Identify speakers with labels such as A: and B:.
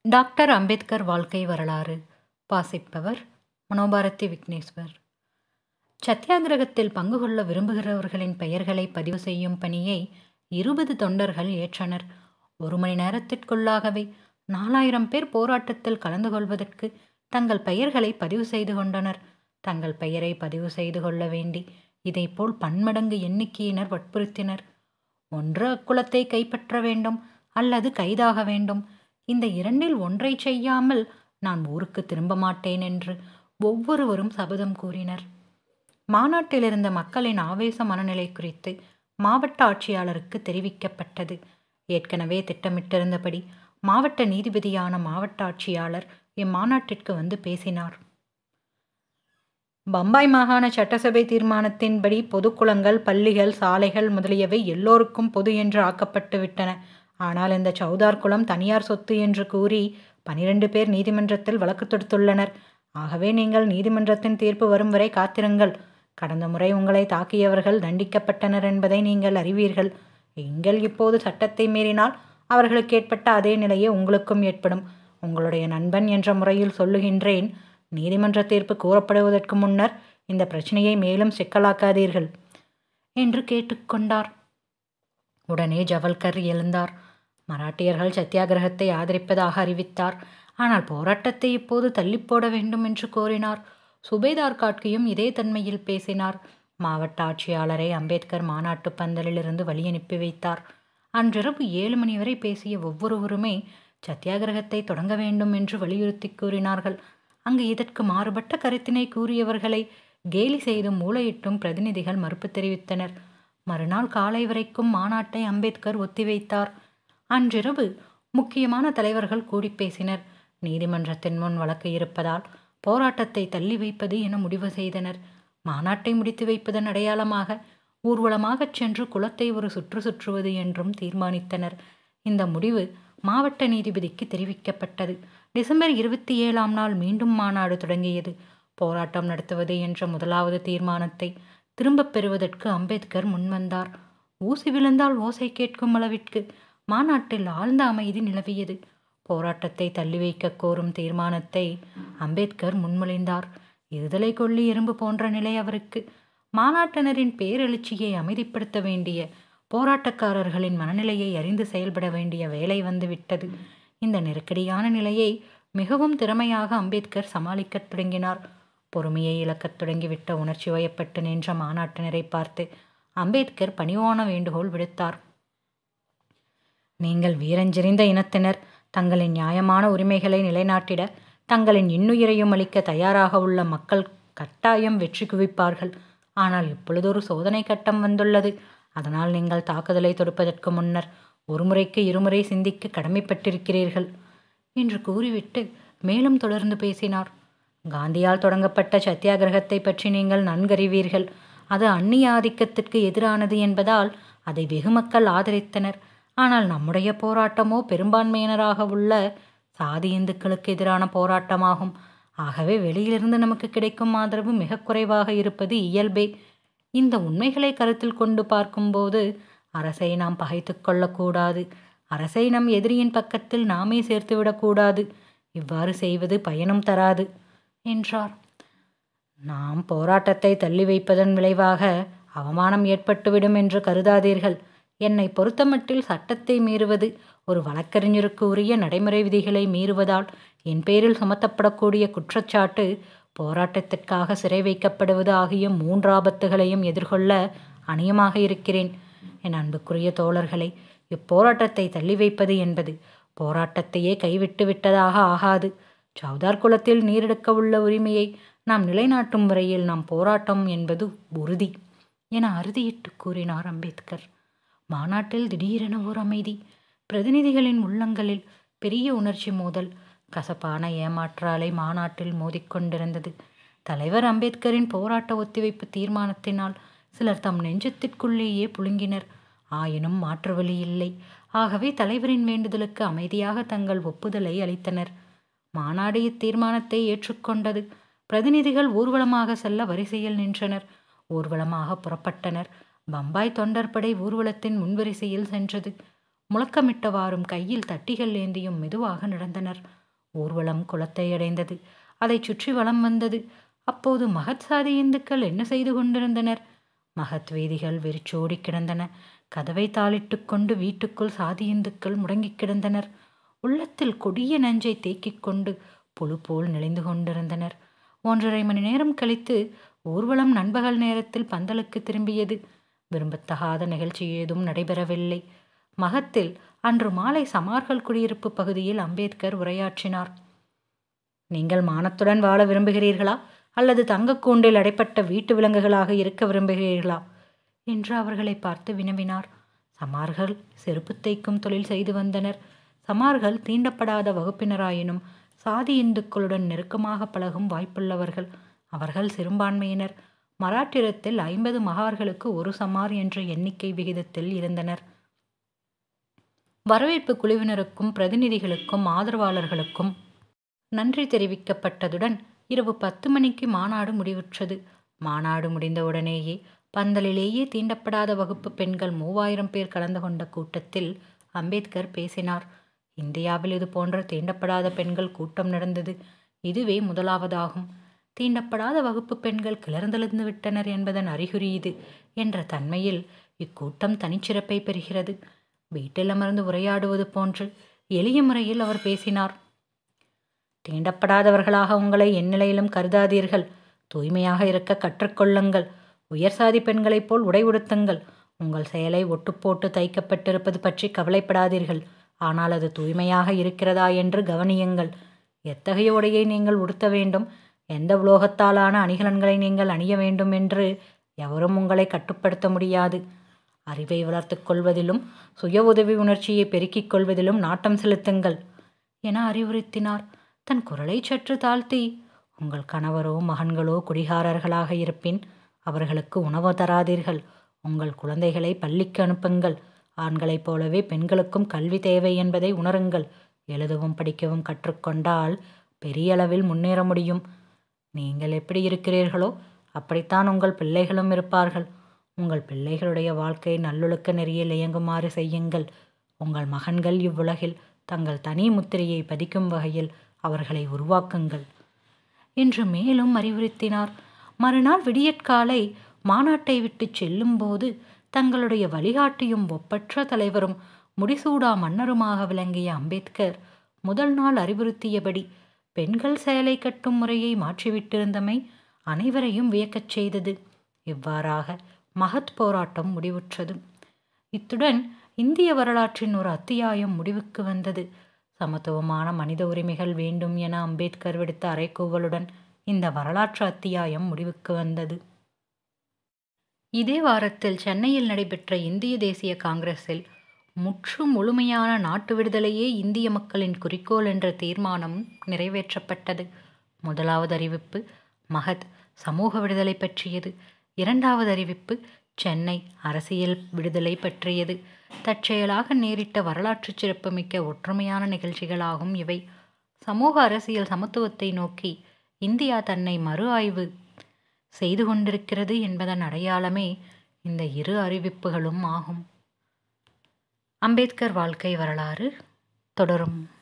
A: doctor Ambedkar வாழ்க்கை வரலாறு வாசிப்பவர் மனோபாரதி விக்னேஸ்வர் சத்தியாகிரகத்தில் பங்கு கொள்ள விரும்புகிறவர்களின் பெயர்களை பதிவு செய்யும் பணியை இருபது தொண்டர்கள் ஏற்றனர் ஒரு மணி நேரத்திற்குள்ளாகவே நாலாயிரம் பேர் போராட்டத்தில் கலந்து கொள்வதற்கு தங்கள் பெயர்களை பதிவு செய்து கொண்டனர் தங்கள் பெயரை பதிவு செய்து கொள்ள வேண்டி இதைப்போல் பன்மடங்கு எண்ணிக்கையினர் வற்புறுத்தினர் ஒன்று அக்குலத்தை கைப்பற்ற வேண்டும் அல்லது கைதாக வேண்டும் இந்த இரண்டில் ஒன்றை செய்யாமல் நான் ஊருக்கு திரும்ப மாட்டேன் என்று ஒவ்வொருவரும் சபதம் கூறினர் மாநாட்டில் இருந்த மக்களின் ஆவேச மனநிலை குறித்து மாவட்ட ஆட்சியாளருக்கு தெரிவிக்கப்பட்டது ஏற்கனவே திட்டமிட்டிருந்தபடி மாவட்ட நீதிபதியான மாவட்ட ஆட்சியாளர் இம்மாநாட்டிற்கு வந்து பேசினார் பம்பாய் மாகாண சட்டசபை தீர்மானத்தின்படி பொதுக்குளங்கள் பள்ளிகள் சாலைகள் முதலியவை எல்லோருக்கும் பொது என்று ஆக்கப்பட்டு விட்டன ஆனால் இந்த சௌதார் குளம் தனியார் சொத்து என்று கூறி பனிரெண்டு பேர் நீதிமன்றத்தில் வழக்கு தொடுத்துள்ளனர் ஆகவே நீங்கள் நீதிமன்றத்தின் தீர்ப்பு வரும் வரை காத்திருங்கள் கடந்த முறை உங்களை தாக்கியவர்கள் தண்டிக்கப்பட்டனர் என்பதை நீங்கள் அறிவீர்கள் நீங்கள் இப்போது சட்டத்தை மீறினால் அவர்களுக்கு ஏற்பட்ட அதே நிலையே உங்களுக்கும் ஏற்படும் உங்களுடைய நண்பன் என்ற முறையில் சொல்லுகின்றேன் நீதிமன்ற தீர்ப்பு கூறப்படுவதற்கு முன்னர் இந்த பிரச்சனையை மேலும் சிக்கலாக்காதீர்கள் என்று கேட்டுக்கொண்டார் உடனே ஜவல்கர் எழுந்தார் மராட்டியர்கள் சத்தியாகிரகத்தை ஆதரிப்பதாக அறிவித்தார் ஆனால் போராட்டத்தை இப்போது தள்ளி போட வேண்டும் என்று கோரினார் சுபேதார் காட்கியும் இதே தன்மையில் பேசினார் மாவட்ட ஆட்சியாளரை அம்பேத்கர் மாநாட்டு பந்தலிலிருந்து வழி அனுப்பி வைத்தார் அன்றிரவு ஏழு மணி வரை பேசிய ஒவ்வொருவருமே சத்தியாகிரகத்தை தொடங்க வேண்டும் என்று வலியுறுத்தி கூறினார்கள் அங்கு இதற்கு மாறுபட்ட கருத்தினை கூறியவர்களை கேலி செய்தும் மூளையிட்டும் பிரதிநிதிகள் மறுப்பு தெரிவித்தனர் மறுநாள் காலை வரைக்கும் மாநாட்டை அம்பேத்கர் ஒத்திவைத்தார் அன்றிரவு முக்கியமான தலைவர்கள் கூடி பேசினர் நீதிமன்றத்தின் முன் வழக்கு இருப்பதால் போராட்டத்தை தள்ளி வைப்பது என முடிவு செய்தனர் மாநாட்டை முடித்து வைப்பதன் அடையாளமாக ஊர்வலமாகச் சென்று குளத்தை ஒரு சுற்று சுற்றுவது என்றும் தீர்மானித்தனர் இந்த முடிவு மாவட்ட நீதிபதிக்கு தெரிவிக்கப்பட்டது டிசம்பர் இருபத்தி ஏழாம் நாள் மீண்டும் மாநாடு தொடங்கியது போராட்டம் நடத்துவது என்ற முதலாவது தீர்மானத்தை திரும்பப் பெறுவதற்கு அம்பேத்கர் முன்வந்தார் ஊசி விழுந்தால் ஓசை கேட்கும் அளவிற்கு மாநாட்டில் ஆழ்ந்த அமைதி நிலவியது போராட்டத்தை தள்ளி வைக்க கோரும் தீர்மானத்தை அம்பேத்கர் முன்மொழிந்தார் இருதலை கொள்ளி எறும்பு போன்ற நிலை அவருக்கு மாநாட்டினரின் பேரெழுச்சியை அமைதிப்படுத்த வேண்டிய போராட்டக்காரர்களின் மனநிலையை அறிந்து செயல்பட வேண்டிய வேலை வந்துவிட்டது இந்த நெருக்கடியான நிலையை மிகவும் திறமையாக அம்பேத்கர் சமாளிக்கத் தொடங்கினார் பொறுமையை இழக்கத் தொடங்கிவிட்ட உணர்ச்சி வயப்பட்டு நின்ற மாநாட்டினரை பார்த்து அம்பேத்கர் பணிவான வேண்டுகோள் விடுத்தார் நீங்கள் வீரஞ்செறிந்த இனத்தினர் தங்களின் நியாயமான உரிமைகளை நிலைநாட்டிட தங்களின் இன்னுயிரையும் அளிக்க தயாராக உள்ள மக்கள் கட்டாயம் வெற்றி குவிப்பார்கள் ஆனால் இப்பொழுதொரு சோதனை கட்டம் வந்துள்ளது அதனால் நீங்கள் தாக்குதலை தொடுப்பதற்கு முன்னர் ஒரு முறைக்கு இருமுறை சிந்திக்க கடமைப்பட்டிருக்கிறீர்கள் என்று கூறிவிட்டு மேலும் தொடர்ந்து பேசினார் காந்தியால் தொடங்கப்பட்ட சத்தியாகிரகத்தை பற்றி நீங்கள் நன்கறிவீர்கள் அது அந்நிய ஆதிக்கத்திற்கு எதிரானது என்பதால் அதை வெகு மக்கள் ஆதரித்தனர் ஆனால் நம்முடைய போராட்டமோ பெரும்பான்மையினராக உள்ள சாதி இந்துக்களுக்கு எதிரான போராட்டமாகும் ஆகவே வெளியிலிருந்து நமக்கு கிடைக்கும் ஆதரவு மிக குறைவாக இருப்பது இயல்பே இந்த உண்மைகளை கருத்தில் கொண்டு பார்க்கும்போது அரசை நாம் பகைத்து கொள்ளக்கூடாது அரசை நம் எதிரியின் பக்கத்தில் நாமே சேர்த்துவிடக்கூடாது இவ்வாறு செய்வது பயனும் தராது என்றார் நாம் போராட்டத்தை தள்ளி வைப்பதன் விளைவாக அவமானம் ஏற்பட்டுவிடும் என்று கருதாதீர்கள் என்னை பொறுத்தமட்டில் சட்டத்தை மீறுவது ஒரு வழக்கறிஞருக்கு உரிய நடைமுறை விதிகளை மீறுவதால் என் பேரில் சுமத்தப்படக்கூடிய குற்றச்சாட்டு போராட்டத்திற்காக சிறை வைக்கப்படுவது ஆகிய மூன்று ஆபத்துகளையும் எதிர்கொள்ள அணியமாக இருக்கிறேன் என் அன்புக்குரிய தோழர்களை இப்போராட்டத்தை தள்ளி வைப்பது என்பது போராட்டத்தையே கைவிட்டு விட்டதாக ஆகாது சௌதார் குளத்தில் நீரெடுக்க உள்ள உரிமையை நாம் நிலைநாட்டும் வரையில் நாம் போராட்டம் என்பது உறுதி என அறுதியிட்டு கூறினார் அம்பேத்கர் மாநாட்டில் திடீரென ஓர் அமைதி பிரதிநிதிகளின் உள்ளங்களில் பெரிய உணர்ச்சி மோதல் கசப்பான ஏமாற்ற அலை மாநாட்டில் மோதிக்கொண்டிருந்தது தலைவர் அம்பேத்கரின் போராட்ட ஒத்திவைப்பு தீர்மானத்தினால் சிலர் தம் நெஞ்சத்திற்குள்ளேயே புழுங்கினர் ஆயினும் மாற்று வழி இல்லை ஆகவே தலைவரின் வேண்டுதலுக்கு அமைதியாக தங்கள் ஒப்புதலை அளித்தனர் மாநாடு இத்தீர்மானத்தை ஏற்றுக்கொண்டது பிரதிநிதிகள் ஊர்வலமாக செல்ல வரிசையில் நின்றனர் ஊர்வலமாக புறப்பட்டனர் பம்பாய் தொண்டர்படை ஊர்வலத்தின் முன்வரிசையில் சென்றது முழக்கமிட்டவாறும் கையில் தட்டிகள் ஏந்தியும் மெதுவாக நடந்தனர் ஊர்வலம் குளத்தை அடைந்தது அதை சுற்றி வலம் வந்தது அப்போது மகத் சாதி இந்துக்கள் என்ன செய்து கொண்டிருந்தனர் மகத் வீதிகள் வெறிச்சோடி கிடந்தன கதவை தாளிட்டு கொண்டு வீட்டுக்குள் சாதி இந்துக்கள் முடங்கிக் கிடந்தனர் உள்ளத்தில் கொடிய நஞ்சை தேக்கிக் கொண்டு புழு போல் நெளிந்து கொண்டிருந்தனர் ஒன்றரை மணி நேரம் கழித்து ஊர்வலம் நண்பகல் நேரத்தில் பந்தலுக்கு திரும்பியது விரும்பத்தகாத நிகழ்ச்சி ஏதும் நடைபெறவில்லை மகத்தில் அன்று மாலை சமார்கள் குடியிருப்பு பகுதியில் அம்பேத்கர் உரையாற்றினார் நீங்கள் மானத்துடன் வாழ விரும்புகிறீர்களா அல்லது தங்கக்கூண்டில் அடைப்பட்ட வீட்டு விலங்குகளாக இருக்க விரும்புகிறீர்களா என்று அவர்களை பார்த்து வினவினார் சமார்கள் செருப்பு தைக்கும் தொழில் செய்து வந்தனர் சமார்கள் தீண்டப்படாத வகுப்பினராயினும் சாதி இந்துக்களுடன் நெருக்கமாக பழகும் வாய்ப்புள்ளவர்கள் அவர்கள் சிறுபான்மையினர் மராட்டிரத்தில் ஐம்பது மகார்களுக்கு ஒரு சமார் என்ற எண்ணிக்கை விகிதத்தில் இருந்தனர் வரவேற்பு குழுவினருக்கும் பிரதிநிதிகளுக்கும் ஆதரவாளர்களுக்கும் நன்றி தெரிவிக்கப்பட்டதுடன் இரவு பத்து மணிக்கு மாநாடு முடிவுற்றது மாநாடு முடிந்தவுடனேயே பந்தலிலேயே தீண்டப்படாத வகுப்பு பெண்கள் மூவாயிரம் பேர் கலந்து கொண்ட கூட்டத்தில் அம்பேத்கர் பேசினார் இந்தியாவில் இது போன்ற தீண்டப்படாத பெண்கள் கூட்டம் நடந்தது இதுவே முதலாவதாகும் தீண்டப்படாத வகுப்பு பெண்கள் கிளர்ந்தெழுந்து விட்டனர் என்பதன் அறிகுறி இது என்ற தன்மையில் இக்கூட்டம் தனிச்சிறப்பை பெறுகிறது வீட்டில் அமர்ந்து உரையாடுவது போன்று எளிய முறையில் அவர் பேசினார் தீண்டப்படாதவர்களாக உங்களை எந்நிலையிலும் கருதாதீர்கள் தூய்மையாக இருக்க கற்றுக்கொள்ளுங்கள் உயர் சாதி பெண்களைப் போல் உடை உடுத்துங்கள் உங்கள் செயலை ஒட்டுப்போட்டு தைக்கப்பட்டிருப்பது பற்றி கவலைப்படாதீர்கள் ஆனால் அது தூய்மையாக இருக்கிறதா என்று கவனியுங்கள் எத்தகைய உடையை நீங்கள் உடுத்த வேண்டும் எந்த உலோகத்தாலான அணிகலன்களை நீங்கள் அணிய வேண்டும் என்று எவரும் உங்களை கட்டுப்படுத்த முடியாது அறிவை வளர்த்துக் கொள்வதிலும் சுய உதவி உணர்ச்சியை பெருக்கிக் கொள்வதிலும் நாட்டம் செலுத்துங்கள் என அறிவுறுத்தினார் தன் குரலை சற்று தாழ்த்தி உங்கள் கணவரோ மகன்களோ குடிகாரர்களாக இருப்பின் அவர்களுக்கு உணவு தராதீர்கள் உங்கள் குழந்தைகளை பள்ளிக்கு அனுப்புங்கள் ஆண்களைப் போலவே பெண்களுக்கும் கல்வி தேவை என்பதை உணருங்கள் எழுதவும் படிக்கவும் கற்றுக்கொண்டால் பெரிய அளவில் முன்னேற முடியும் நீங்கள் எப்படி இருக்கிறீர்களோ அப்படித்தான் உங்கள் பிள்ளைகளும் இருப்பார்கள் உங்கள் பிள்ளைகளுடைய வாழ்க்கை நல்லொழுக்க நெறியில் இயங்குமாறு செய்யுங்கள் உங்கள் மகன்கள் இவ்வுலகில் தங்கள் தனி முத்திரையை பதிக்கும் வகையில் அவர்களை உருவாக்குங்கள் என்று மேலும் அறிவுறுத்தினார் மறுநாள் விடியற்காலை மாநாட்டை விட்டு செல்லும்போது தங்களுடைய வழிகாட்டியும் ஒப்பற்ற தலைவரும் முடிசூடா மன்னருமாக விளங்கிய அம்பேத்கர் முதல் நாள் அறிவுறுத்தியபடி பெண்கள் சேலை கட்டும் முறையை மாற்றிவிட்டிருந்தமை அனைவரையும் வியக்கச் செய்தது இவ்வாறாக மகத் போராட்டம் முடிவுற்றது இத்துடன் இந்திய வரலாற்றின் ஒரு அத்தியாயம் முடிவுக்கு வந்தது சமத்துவமான மனித உரிமைகள் வேண்டும் என அம்பேத்கர் விடுத்த அறைகூவலுடன் இந்த வரலாற்று அத்தியாயம் முடிவுக்கு வந்தது இதே வாரத்தில் சென்னையில் நடைபெற்ற இந்திய தேசிய காங்கிரஸில் முற்று முழுமையான நாட்டு விடுதலையே இந்திய மக்களின் குறிக்கோள் என்ற தீர்மானம் நிறைவேற்றப்பட்டது முதலாவது அறிவிப்பு மகத் சமூக விடுதலை பற்றியது இரண்டாவது அறிவிப்பு சென்னை அரசியல் விடுதலை பற்றியது தற்செயலாக நேரிட்ட வரலாற்று சிறப்புமிக்க ஒற்றுமையான நிகழ்ச்சிகளாகும் இவை சமூக அரசியல் சமத்துவத்தை நோக்கி இந்தியா தன்னை மறு ஆய்வு செய்து கொண்டிருக்கிறது என்பதன் அடையாளமே இந்த இரு அறிவிப்புகளும் ஆகும் அம்பேத்கர் வாழ்க்கை வரலாறு தொடரும்